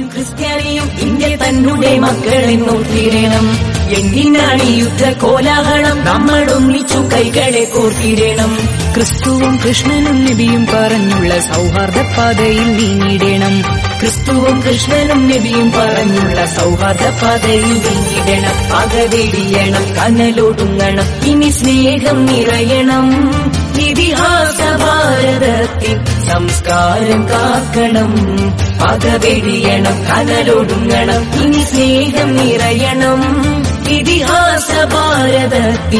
മുസ്ലിമും ക്രിസ്ത്യാനിയും ഇന്ത്യ തന്നെ മക്കളെ നോക്കിയിടണം എന്തിനാണ് ഈ യുദ്ധ കോലാഹലം നമ്മൾ ഒന്നിച്ചു കൈകളെ കോർത്തിടണം ക്രിസ്തുവും കൃഷ്ണനും നബിയും പറഞ്ഞുള്ള സൗഹാർദ്ദ പാതയിൽ നീങ്ങിടണം ക്രിസ്തുവും കൃഷ്ണനും നബിയും പറഞ്ഞുള്ള സൗഹാർദ്ദ പാതയിൽ നീങ്ങിടണം പകവെടിയണം കനലൊടുങ്ങണം ഇനി സ്നേഹം നിറയണം ഇതിഹാസ ഭാരതത്തിൻ സംസ്കാരം കാക്കണം പകവെടിയണം കനലൊടുങ്ങണം ഇനി സ്നേഹം നിറയണം ഇതിഹാസ ഭാരതത്തിൻ